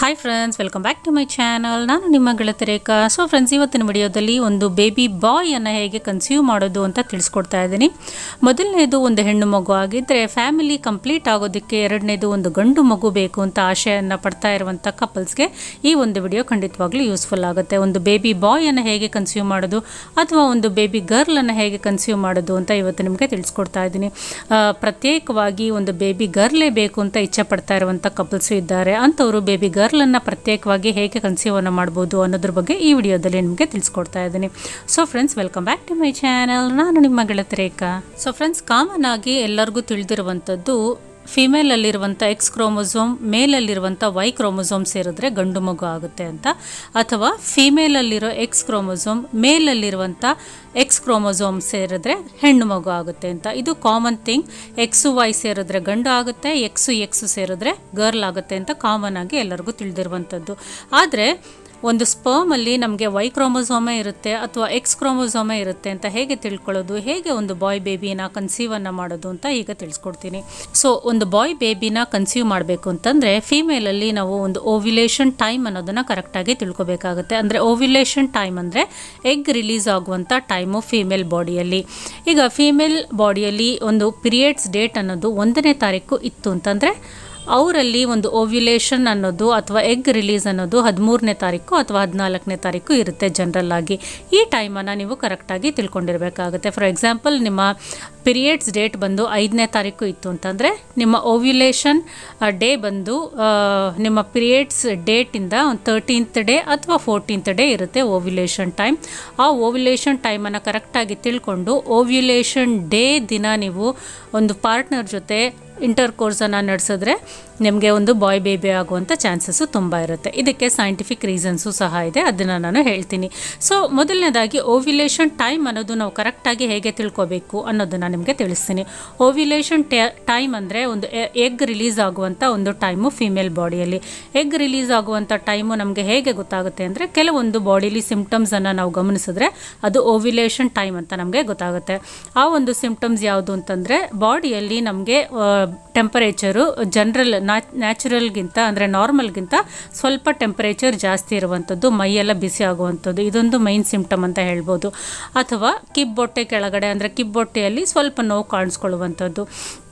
hi friends welcome back to my channel ನಾನು ನಿಮ್ಮ ಗೆಳತಿ ರೇಖಾ ಸೊ ಫ್ರೆಂಡ್ಸ್ ಇವತ್ತಿನ ವಿಡಿಯೋದಲ್ಲಿ ಒಂದು ಬೇಬಿ ಬಾಯನ್ನು ಹೇಗೆ ಕನ್ಸ್ಯೂಮ್ ಮಾಡೋದು ಅಂತ ತಿಳಿಸ್ಕೊಡ್ತಾ ಇದ್ದೀನಿ ಮೊದಲನೇದು ಒಂದು ಹೆಣ್ಣು ಮಗು ಆಗಿದ್ದರೆ ಫ್ಯಾಮಿಲಿ ಕಂಪ್ಲೀಟ್ ಆಗೋದಕ್ಕೆ ಎರಡನೇದು ಒಂದು ಗಂಡು ಮಗು ಬೇಕು ಅಂತ ಆಶೆಯನ್ನು ಪಡ್ತಾ ಇರುವಂಥ ಕಪಲ್ಸ್ಗೆ ಈ ಒಂದು ವಿಡಿಯೋ ಖಂಡಿತವಾಗ್ಲೂ ಯೂಸ್ಫುಲ್ ಆಗುತ್ತೆ ಒಂದು ಬೇಬಿ ಬಾಯನ್ನು ಹೇಗೆ ಕನ್ಸ್ಯೂಮ್ ಮಾಡೋದು ಅಥವಾ ಒಂದು ಬೇಬಿ ಗರ್ಲನ್ನು ಹೇಗೆ ಕನ್ಸ್ಯೂಮ್ ಮಾಡೋದು ಅಂತ ಇವತ್ತು ನಿಮಗೆ ತಿಳಿಸ್ಕೊಡ್ತಾ ಇದ್ದೀನಿ ಆ, ಪ್ರತ್ಯೇಕವಾಗಿ ಒಂದು ಬೇಬಿ ಗರ್ಲೇ ಬೇಕು ಅಂತ ಇಚ್ಛೆ ಪಡ್ತಾ ಇರುವಂಥ ಕಪಲ್ಸು ಇದ್ದಾರೆ ಅಂಥವರು ಬೇಬಿ ಗರ್ಲನ್ನು ಪ್ರತ್ಯೇಕವಾಗಿ ಹೇಗೆ ಕನ್ಸ್ಯೂಮನ್ನು ಮಾಡ್ಬೋದು ಅನ್ನೋದ್ರ ಬಗ್ಗೆ ಈ ವಿಡಿಯೋದಲ್ಲಿ ನಿಮಗೆ ತಿಳಿಸ್ಕೊಡ್ತಾ ಇದ್ದೀನಿ so friends welcome back to my channel ನಾನು ನಿಮ್ಮ ಗೆಳತಿ ರೇಖಾ ಸೊ ಫ್ರೆಂಡ್ಸ್ ಕಾಮನ್ ಆಗಿ ಎಲ್ಲರಿಗೂ ತಿಳಿದಿರುವಂಥದ್ದು ಫಿಮೇಲಲ್ಲಿರುವಂಥ ಎಕ್ಸ್ ಕ್ರೋಮೋಸೋಮ್ ಮೇಲಲ್ಲಿರುವಂಥ ವೈ ಕ್ರೋಮೋಸೋಮ್ ಸೇರಿದ್ರೆ ಗಂಡು ಮಗು ಆಗುತ್ತೆ ಅಂತ ಅಥವಾ ಫಿಮೇಲಲ್ಲಿರೋ ಎಕ್ಸ್ ಕ್ರೋಮೋಸೋಮ್ ಮೇಲಲ್ಲಿರುವಂಥ ಎಕ್ಸ್ ಕ್ರೋಮೋಸೋಮ್ ಸೇರಿದ್ರೆ ಹೆಣ್ಣು ಮಗು ಆಗುತ್ತೆ ಅಂತ ಇದು ಕಾಮನ್ ಥಿಂಗ್ ಎಕ್ಸು ವೈ ಸೇರಿದ್ರೆ ಗಂಡು ಆಗುತ್ತೆ ಎಕ್ಸು ಎಕ್ಸು ಸೇರಿದ್ರೆ ಗರ್ಲ್ ಆಗುತ್ತೆ ಅಂತ ಕಾಮನ್ ಆಗಿ ಎಲ್ಲರಿಗೂ ತಿಳಿದಿರುವಂಥದ್ದು ಆದರೆ ಒಂದು ಸ್ಪರ್ಮಲ್ಲಿ ನಮಗೆ ವೈ ಕ್ರೋಮೋಸೋಮೇ ಇರುತ್ತೆ ಅಥವಾ ಎಕ್ಸ್ ಕ್ರೋಮೋಸೋಮೇ ಇರುತ್ತೆ ಅಂತ ಹೇಗೆ ತಿಳ್ಕೊಳ್ಳೋದು ಹೇಗೆ ಒಂದು ಬಾಯ್ ಬೇಬಿನ ಕನ್ಸೀವನ್ನು ಮಾಡೋದು ಅಂತ ಈಗ ತಿಳಿಸ್ಕೊಡ್ತೀನಿ ಸೊ ಒಂದು ಬಾಯ್ ಬೇಬಿನ ಕನ್ಸೀವ್ ಮಾಡಬೇಕು ಅಂತಂದರೆ ಫೀಮೇಲಲ್ಲಿ ನಾವು ಒಂದು ಓವ್ಯುಲೇಷನ್ ಟೈಮ್ ಅನ್ನೋದನ್ನು ಕರೆಕ್ಟಾಗಿ ತಿಳ್ಕೊಬೇಕಾಗುತ್ತೆ ಅಂದರೆ ಓವ್ಯುಲೇಷನ್ ಟೈಮ್ ಅಂದರೆ ಎಗ್ ರಿಲೀಸ್ ಆಗುವಂಥ ಟೈಮು ಫೀಮೇಲ್ ಬಾಡಿಯಲ್ಲಿ ಈಗ ಫೀಮೇಲ್ ಬಾಡಿಯಲ್ಲಿ ಒಂದು ಪೀರಿಯಡ್ಸ್ ಡೇಟ್ ಅನ್ನೋದು ಒಂದನೇ ತಾರೀಕು ಇತ್ತು ಅಂತಂದರೆ ಅವರಲ್ಲಿ ಒಂದು ಓವ್ಯುಲೇಷನ್ ಅನ್ನೋದು ಅಥವಾ ಎಗ್ ರಿಲೀಸ್ ಅನ್ನೋದು ಹದಿಮೂರನೇ ತಾರೀಕು ಅಥವಾ ಹದಿನಾಲ್ಕನೇ ತಾರೀಕು ಇರುತ್ತೆ ಜನರಲ್ ಆಗಿ ಈ ಟೈಮನ್ನು ನೀವು ಕರೆಕ್ಟಾಗಿ ತಿಳ್ಕೊಂಡಿರಬೇಕಾಗುತ್ತೆ ಫಾರ್ ಎಕ್ಸಾಂಪಲ್ ನಿಮ್ಮ ಪೀರಿಯಡ್ಸ್ ಡೇಟ್ ಬಂದು ಐದನೇ ತಾರೀಕು ಇತ್ತು ಅಂತಂದರೆ ನಿಮ್ಮ ಓವ್ಯುಲೇಷನ್ ಡೇ ಬಂದು ಆ, ನಿಮ್ಮ ಪೀರಿಯಡ್ಸ್ ಡೇಟಿಂದ ಒಂದು ತರ್ಟೀನ್ತ್ ಡೇ ಅಥವಾ ಫೋರ್ಟೀನ್ತ್ ಡೇ ಇರುತ್ತೆ ಓವ್ಯುಲೇಷನ್ ಟೈಮ್ ಆ ಓವ್ಯುಲೇಷನ್ ಟೈಮನ್ನು ಕರೆಕ್ಟಾಗಿ ತಿಳ್ಕೊಂಡು ಓವ್ಯುಲೇಷನ್ ಡೇ ದಿನ ನೀವು ಒಂದು ಪಾರ್ಟ್ನರ್ ಜೊತೆ ಇಂಟರ್ ಕೋರ್ಸನ್ನು ನಡೆಸಿದ್ರೆ ನಿಮಗೆ ಒಂದು ಬಾಯ್ ಬೇಬಿ ಆಗುವಂಥ ಚಾನ್ಸಸ್ಸು ತುಂಬ ಇರುತ್ತೆ ಇದಕ್ಕೆ ಸೈಂಟಿಫಿಕ್ ರೀಸನ್ಸು ಸಹ ಇದೆ ಅದನ್ನು ನಾನು ಹೇಳ್ತೀನಿ ಸೊ ಮೊದಲನೇದಾಗಿ ಓವ್ಯುಲೇಷನ್ ಟೈಮ್ ಅನ್ನೋದು ನಾವು ಕರೆಕ್ಟಾಗಿ ಹೇಗೆ ತಿಳ್ಕೊಬೇಕು ಅನ್ನೋದನ್ನು ನಿಮಗೆ ತಿಳಿಸ್ತೀನಿ ಓವ್ಯುಲೇಷನ್ ಟೈಮ್ ಅಂದರೆ ಒಂದು ಎಗ್ ರಿಲೀಸ್ ಆಗುವಂಥ ಒಂದು ಟೈಮು ಫಿಮೇಲ್ ಬಾಡಿಯಲ್ಲಿ ಎಗ್ ರಿಲೀಸ್ ಆಗುವಂಥ ಟೈಮು ನಮಗೆ ಹೇಗೆ ಗೊತ್ತಾಗುತ್ತೆ ಅಂದರೆ ಕೆಲವೊಂದು ಬಾಡಿಲಿ ಸಿಮ್ಟಮ್ಸನ್ನು ನಾವು ಗಮನಿಸಿದ್ರೆ ಅದು ಓವ್ಯುಲೇಷನ್ ಟೈಮ್ ಅಂತ ನಮಗೆ ಗೊತ್ತಾಗುತ್ತೆ ಆ ಒಂದು ಸಿಮ್ಟಮ್ಸ್ ಯಾವುದು ಅಂತಂದರೆ ಬಾಡಿಯಲ್ಲಿ ನಮಗೆ ಟೆಂಪರೇಚರು ಜನರಲ್ ನ್ಯಾಚುರಲ್ಗಿಂತ ಅಂದರೆ ನಾರ್ಮಲ್ಗಿಂತ ಸ್ವಲ್ಪ ಟೆಂಪರೇಚರ್ ಜಾಸ್ತಿ ಇರುವಂಥದ್ದು ಮೈಯೆಲ್ಲ ಬಿಸಿ ಆಗುವಂಥದ್ದು ಇದೊಂದು ಮೈನ್ ಸಿಮ್ಟಮ್ ಅಂತ ಹೇಳ್ಬೋದು ಅಥವಾ ಕಿಬ್ಬೊಟ್ಟೆ ಕೆಳಗಡೆ ಅಂದರೆ ಕಿಬ್ಬೊಟ್ಟೆಯಲ್ಲಿ ಸ್ವಲ್ಪ ನೋವು ಕಾಣಿಸ್ಕೊಳ್ಳುವಂಥದ್ದು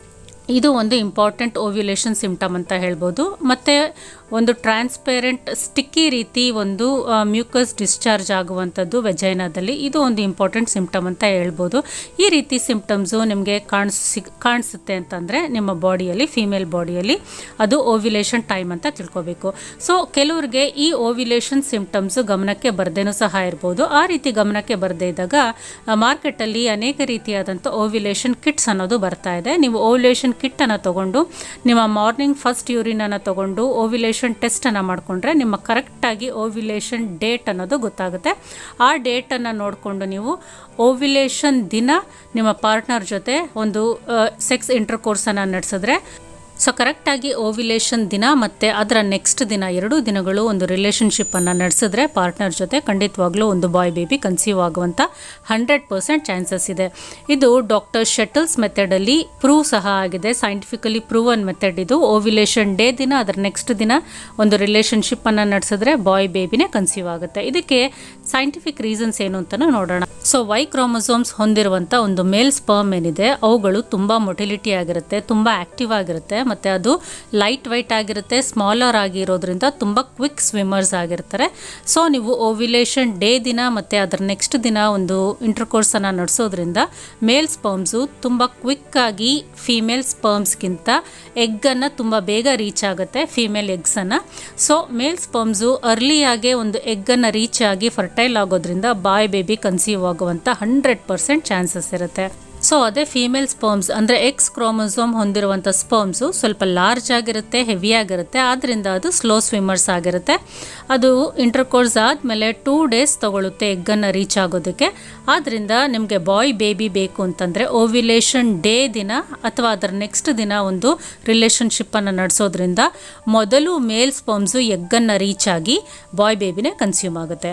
ಇದು ಒಂದು ಇಂಪಾರ್ಟೆಂಟ್ ಓವ್ಯುಲೇಷನ್ ಸಿಮ್ಟಮ್ ಅಂತ ಹೇಳ್ಬೋದು ಮತ್ತು ಒಂದು ಟ್ರಾನ್ಸ್ಪೇರೆಂಟ್ ಸ್ಟಿಕ್ಕಿ ರೀತಿ ಒಂದು ಮ್ಯೂಕಸ್ ಡಿಸ್ಚಾರ್ಜ್ ಆಗುವಂಥದ್ದು ವೆಜೈನಾದಲ್ಲಿ ಇದು ಒಂದು ಇಂಪಾರ್ಟೆಂಟ್ ಸಿಮ್ಟಮ್ ಅಂತ ಹೇಳ್ಬೋದು ಈ ರೀತಿ ಸಿಮ್ಟಮ್ಸು ನಿಮಗೆ ಕಾಣಿಸಿ ಕಾಣಿಸುತ್ತೆ ಅಂತಂದರೆ ನಿಮ್ಮ ಬಾಡಿಯಲ್ಲಿ ಫೀಮೇಲ್ ಬಾಡಿಯಲ್ಲಿ ಅದು ಓವ್ಯುಲೇಷನ್ ಟೈಮ್ ಅಂತ ತಿಳ್ಕೊಬೇಕು ಸೊ ಕೆಲವ್ರಿಗೆ ಈ ಓವ್ಯುಲೇಷನ್ ಸಿಮ್ಟಮ್ಸು ಗಮನಕ್ಕೆ ಬರ್ದೇನೂ ಸಹ ಇರ್ಬೋದು ಆ ರೀತಿ ಗಮನಕ್ಕೆ ಬರದೇ ಇದ್ದಾಗ ಮಾರ್ಕೆಟಲ್ಲಿ ಅನೇಕ ರೀತಿಯಾದಂಥ ಓವ್ಯುಲೇಷನ್ ಕಿಟ್ಸ್ ಅನ್ನೋದು ಬರ್ತಾ ಇದೆ ನೀವು ಓವ್ಯುಲೇಷನ್ ಕಿಟ್ಟನ್ನು ತೊಗೊಂಡು ನಿಮ್ಮ ಮಾರ್ನಿಂಗ್ ಫಸ್ಟ್ ಯೂರಿನನ್ನು ತೊಗೊಂಡು ಓವ್ಯುಲೇಷನ್ ಟೆಸ್ಟನ್ನು ಮಾಡಿಕೊಂಡ್ರೆ ನಿಮ್ಮ ಕರೆಕ್ಟಾಗಿ ಓವ್ಯುಲೇಷನ್ ಡೇಟ್ ಅನ್ನೋದು ಗೊತ್ತಾಗುತ್ತೆ ಆ ಡೇಟನ್ನು ನೋಡಿಕೊಂಡು ನೀವು ಓವ್ಯುಲೇಷನ್ ದಿನ ನಿಮ್ಮ ಪಾರ್ಟ್ನರ್ ಜೊತೆ ಒಂದು ಸೆಕ್ಸ್ ಇಂಟರ್ ಕೋರ್ಸನ್ನು ನಡೆಸಿದ್ರೆ ಸೊ ಕರೆಕ್ಟಾಗಿ ಓವ್ಯುಲೇಷನ್ ದಿನ ಮತ್ತು ಅದರ ನೆಕ್ಸ್ಟ್ ದಿನ ಎರಡೂ ದಿನಗಳು ಒಂದು ರಿಲೇಷನ್ಶಿಪ್ಪನ್ನು ನಡೆಸಿದ್ರೆ ಪಾರ್ಟ್ನರ್ ಜೊತೆ ಖಂಡಿತವಾಗ್ಲೂ ಒಂದು ಬಾಯ್ ಬೇಬಿ ಕನ್ಸೀವ್ ಆಗುವಂಥ ಹಂಡ್ರೆಡ್ ಪರ್ಸೆಂಟ್ ಚಾನ್ಸಸ್ ಇದೆ ಇದು ಡಾಕ್ಟರ್ ಶೆಟಲ್ಸ್ ಮೆಥಡಲ್ಲಿ ಪ್ರೂವ್ ಸಹ ಆಗಿದೆ ಸೈಂಟಿಫಿಕಲಿ ಪ್ರೂವನ್ ಮೆಥಡ್ ಇದು ಓವ್ಯುಲೇಷನ್ ಡೇ ದಿನ ಅದರ ನೆಕ್ಸ್ಟ್ ದಿನ ಒಂದು ರಿಲೇಷನ್ಶಿಪ್ಪನ್ನು ನಡೆಸಿದ್ರೆ ಬಾಯ್ ಬೇಬಿನೇ ಕನ್ಸೀವ್ ಆಗುತ್ತೆ ಇದಕ್ಕೆ ಸೈಂಟಿಫಿಕ್ ರೀಸನ್ಸ್ ಏನು ಅಂತಲೂ ನೋಡೋಣ ಸೊ ವೈ ಕ್ರೋಮೋಸೋಮ್ಸ್ ಹೊಂದಿರುವಂಥ ಒಂದು ಮೇಲ್ ಸ್ಪರ್ಮ್ ಏನಿದೆ ಅವುಗಳು ತುಂಬ ಮೊಟಿಲಿಟಿ ಆಗಿರುತ್ತೆ ತುಂಬ ಆ್ಯಕ್ಟಿವ್ ಆಗಿರುತ್ತೆ ಮತ್ತು ಅದು ಲೈಟ್ ವೈಟ್ ಆಗಿರುತ್ತೆ ಸ್ಮಾಲರ್ ಆಗಿರೋದ್ರಿಂದ ತುಂಬ ಕ್ವಿಕ್ ಸ್ವಿಮ್ಮರ್ಸ್ ಆಗಿರ್ತಾರೆ ಸೊ ನೀವು ಓವ್ಯುಲೇಷನ್ ಡೇ ದಿನ ಮತ್ತು ಅದರ ನೆಕ್ಸ್ಟ್ ದಿನ ಒಂದು ಇಂಟರ್ಕೋರ್ಸನ್ನು ನಡೆಸೋದ್ರಿಂದ ಮೇಲ್ ಸ್ಪರ್ಮ್ಸು ತುಂಬ ಕ್ವಿಕ್ಕಾಗಿ ಫೀಮೇಲ್ ಸ್ಪರ್ಮ್ಸ್ಗಿಂತ ಎಗ್ಗನ್ನು ತುಂಬ ಬೇಗ ರೀಚ್ ಆಗುತ್ತೆ ಫೀಮೇಲ್ ಎಗ್ಸನ್ನು ಸೊ ಮೇಲ್ ಸ್ಪರ್ಮ್ಸು ಅರ್ಲಿಯಾಗೆ ಒಂದು ಎಗ್ಗನ್ನು ರೀಚ್ ಆಗಿ ಫರ್ಟೈಲ್ ಆಗೋದ್ರಿಂದ ಬಾಯ್ ಬೇಬಿ ಕನ್ಸೀವ್ ಆಗುವಂಥ ಹಂಡ್ರೆಡ್ ಪರ್ಸೆಂಟ್ ಚಾನ್ಸಸ್ ಇರುತ್ತೆ ಸೊ ಅದೇ ಫೀಮೇಲ್ ಸ್ಪರ್ಮ್ಸ್ ಅಂದರೆ ಎಕ್ಸ್ ಕ್ರೋಮೋಸೋಮ್ ಹೊಂದಿರುವಂಥ ಸ್ಪರ್ಮ್ಸು ಸ್ವಲ್ಪ ಲಾರ್ಜ್ ಆಗಿರುತ್ತೆ ಹೆವಿ ಆಗಿರುತ್ತೆ ಆದ್ದರಿಂದ ಅದು ಸ್ಲೋ ಸ್ವಿಮ್ಮರ್ಸ್ ಆಗಿರುತ್ತೆ ಅದು ಇಂಟರ್ಕೋರ್ಸ್ ಆದಮೇಲೆ ಟೂ ಡೇಸ್ ತಗೊಳುತ್ತೆ ಎಗ್ಗನ್ನು ರೀಚ್ ಆಗೋದಕ್ಕೆ ಆದ್ದರಿಂದ ನಿಮಗೆ ಬಾಯ್ ಬೇಬಿ ಬೇಕು ಅಂತಂದರೆ ಓವ್ಯುಲೇಷನ್ ಡೇ ದಿನ ಅಥವಾ ಅದರ ನೆಕ್ಸ್ಟ್ ದಿನ ಒಂದು ರಿಲೇಷನ್ಶಿಪ್ಪನ್ನು ನಡೆಸೋದ್ರಿಂದ ಮೊದಲು ಮೇಲ್ ಸ್ಪರ್ಮ್ಸು ಎಗ್ಗನ್ನು ರೀಚ್ ಆಗಿ ಬಾಯ್ ಬೇಬಿನೇ ಕನ್ಸ್ಯೂಮ್ ಆಗುತ್ತೆ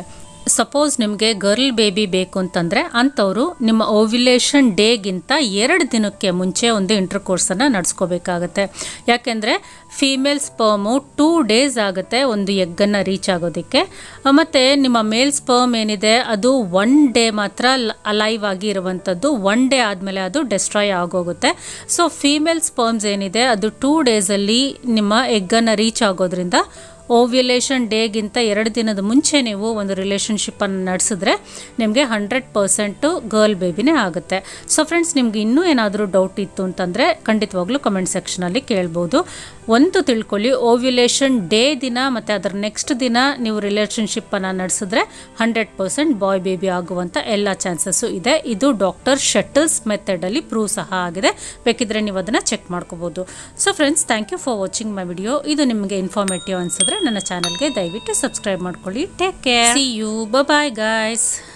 ಸಪೋಸ್ ನಿಮಗೆ ಗರ್ಲ್ ಬೇಬಿ ಬೇಕು ಅಂತಂದರೆ ಅಂಥವರು ನಿಮ್ಮ ಓವ್ಯುಲೇಷನ್ ಡೇಗಿಂತ ಎರಡು ದಿನಕ್ಕೆ ಮುಂಚೆ ಒಂದು ಇಂಟರ್ ಕೋರ್ಸನ್ನು ನಡೆಸ್ಕೋಬೇಕಾಗತ್ತೆ ಯಾಕೆಂದರೆ ಫೀಮೇಲ್ ಸ್ಪರ್ಮು ಟೂ ಡೇಸ್ ಆಗುತ್ತೆ ಒಂದು ಎಗ್ಗನ್ನು ರೀಚ್ ಆಗೋದಕ್ಕೆ ಮತ್ತು ನಿಮ್ಮ ಮೇಲ್ ಸ್ಪರ್ಮ್ ಏನಿದೆ ಅದು ಒನ್ ಡೇ ಮಾತ್ರ ಅಲೈವ್ ಆಗಿ ಇರುವಂಥದ್ದು ಒನ್ ಡೇ ಆದಮೇಲೆ ಅದು ಡೆಸ್ಟ್ರಾಯ್ ಆಗೋಗುತ್ತೆ ಸೊ ಫೀಮೇಲ್ ಸ್ಪರ್ಮ್ಸ್ ಏನಿದೆ ಅದು ಟೂ ಡೇಸಲ್ಲಿ ನಿಮ್ಮ ಎಗ್ಗನ್ನು ರೀಚ್ ಆಗೋದ್ರಿಂದ ಓವ್ಯುಲೇಷನ್ ಡೇಗಿಂತ ಎರಡು ದಿನದ ಮುಂಚೆ ನೀವು ಒಂದು ರಿಲೇಷನ್ಶಿಪ್ಪನ್ನು ನಡೆಸಿದ್ರೆ ನಿಮಗೆ ಹಂಡ್ರೆಡ್ ಪರ್ಸೆಂಟು ಗರ್ಲ್ ಬೇಬಿನೇ ಆಗುತ್ತೆ ಸೊ ಫ್ರೆಂಡ್ಸ್ ನಿಮ್ಗೆ ಇನ್ನೂ ಏನಾದರೂ ಡೌಟ್ ಇತ್ತು ಅಂತಂದರೆ ಖಂಡಿತವಾಗ್ಲೂ ಕಮೆಂಟ್ ಸೆಕ್ಷನಲ್ಲಿ ಕೇಳ್ಬೋದು ಒಂದು ತಿಳ್ಕೊಳ್ಳಿ ಓವ್ಯುಲೇಷನ್ ಡೇ ದಿನ ಮತ್ತು ಅದರ ನೆಕ್ಸ್ಟ್ ದಿನ ನೀವು ರಿಲೇಷನ್ಶಿಪ್ಪನ್ನು ನಡೆಸಿದ್ರೆ ಹಂಡ್ರೆಡ್ ಪರ್ಸೆಂಟ್ ಬಾಯ್ ಬೇಬಿ ಆಗುವಂಥ ಎಲ್ಲ ಚಾನ್ಸಸ್ಸು ಇದೆ ಇದು ಡಾಕ್ಟರ್ ಶಟಲ್ಸ್ ಮೆಥಡಲ್ಲಿ ಪ್ರೂವ್ ಸಹ ಆಗಿದೆ ಬೇಕಿದ್ರೆ ನೀವು ಅದನ್ನು ಚೆಕ್ ಮಾಡ್ಕೋಬೋದು so friends thank you for watching my video ಇದು ನಿಮಗೆ ಇನ್ಫಾರ್ಮೇಟಿವ್ ಅನಿಸಿದ್ರೆ ನನ್ನ ಚಾನಲ್ಗೆ ದಯವಿಟ್ಟು ಸಬ್ಸ್ಕ್ರೈಬ್ ಮಾಡ್ಕೊಳ್ಳಿ take care see you bye guys